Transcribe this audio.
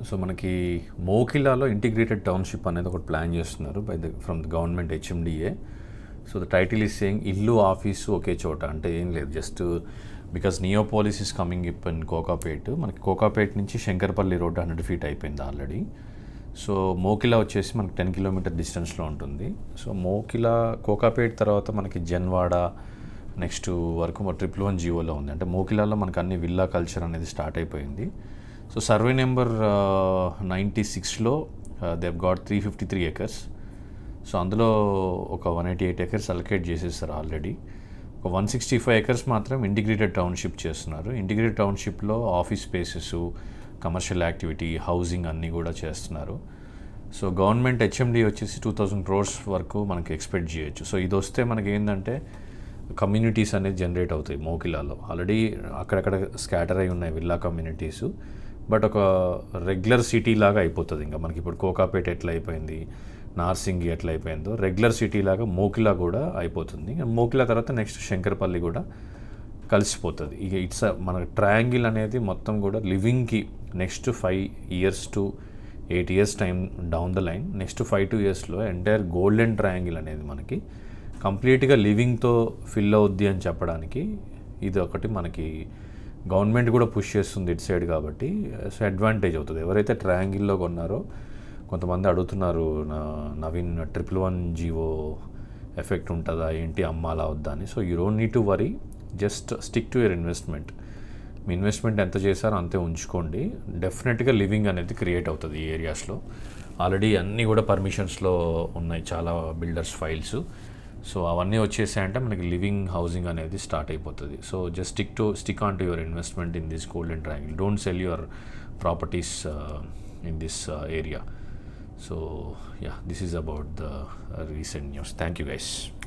so మనకి మోకిలాలో integrated township అనేది ఒకటి ప్లాన్ చేస్తున్నారు by the from the government HMDA so the title is saying ఇల్లు ఆఫీసు ఒకే చోట అంటే ఏం లేదు just because Neopolis is coming ఇప్ ఇన్ కోకాపేట్ మనకి కోకాపేట్ నుంచి శంకర్పల్లి రోడ్ హండ్రెడ్ ఫీట్ అయిపోయింది ఆల్రెడీ సో మోకిలా వచ్చేసి మనకి టెన్ కిలోమీటర్ డిస్టెన్స్లో ఉంటుంది సో మోకిలా కోకాపేట్ తర్వాత మనకి జన్వాడ నెక్స్ట్ వరకు ట్రిపుల్ వన్ జీవోలో ఉంది అంటే మోకిలాలో మనకి అన్ని విల్లా కల్చర్ అనేది స్టార్ట్ అయిపోయింది సో సర్వే నెంబర్ నైంటీ సిక్స్లో they've got three fifty three acres so అందులో ఒక one eighty eight acres allocate చేసేస్తారు ఆల్రెడీ ఒక వన్ సిక్స్టీ ఫైవ్ ఎకర్స్ మాత్రం ఇంటిగ్రేటెడ్ టౌన్షిప్ చేస్తున్నారు ఇంటిగ్రేటెడ్ టౌన్షిప్లో office spaces commercial activity housing అన్నీ కూడా చేస్తున్నారు సో గవర్నమెంట్ హెచ్ఎండి వచ్చేసి టూ థౌజండ్ క్రోర్స్ వరకు మనకి ఎక్స్పెక్ట్ చేయొచ్చు సో ఇది వస్తే మనకి ఏంటంటే కమ్యూనిటీస్ అనేది జనరేట్ అవుతాయి మోకిలాలో ఆల్రెడీ అక్కడక్కడ స్కాటర్ అయి ఉన్నాయి విల్లా కమ్యూనిటీస్ బట్ ఒక రెగ్యులర్ సిటీ లాగా అయిపోతుంది ఇంకా మనకి ఇప్పుడు కోకాపేట ఎట్లా అయిపోయింది నార్సింగి ఎట్లా అయిపోయిందో రెగ్యులర్ సిటీ లాగా మోకిలా కూడా అయిపోతుంది ఇంకా మోకిలా తర్వాత నెక్స్ట్ శంకరపల్లి కూడా కలిసిపోతుంది ఇక ఇట్స్ మన ట్రయాంగిల్ అనేది మొత్తం కూడా లివింగ్కి next five years to eight years time down the line next five two ఇయర్స్లో ఎంటైర్ గోల్డెన్ ట్రయాంగిల్ అనేది మనకి కంప్లీట్గా లివింగ్తో ఫిల్ అవుద్ది అని చెప్పడానికి ఇది ఒకటి మనకి గవర్నమెంట్ కూడా పుష్ చేస్తుంది ఇటు సైడ్ కాబట్టి సో అడ్వాంటేజ్ అవుతుంది ఎవరైతే ట్రయాంగిల్లో కొన్నారో కొంతమంది అడుగుతున్నారు నా Naveen triple one GO effect ఉంటుందా ఏంటి అమ్మాలా వద్దా అని so you don't need to worry just stick to your investment మీ ఇన్వెస్ట్మెంట్ ఎంత చేశారో అంతే ఉంచుకోండి డెఫినెట్గా లివింగ్ అనేది క్రియేట్ అవుతుంది ఈ ఏరియాస్లో ఆల్రెడీ అన్నీ కూడా పర్మిషన్స్లో ఉన్నాయి చాలా బిల్డర్స్ ఫైల్స్ సో అవన్నీ వచ్చేసాయంటే మనకి లివింగ్ హౌసింగ్ అనేది స్టార్ట్ అయిపోతుంది so just stick to stick on to your investment in this golden triangle don't sell your properties in this area so yeah this is about the recent news thank you guys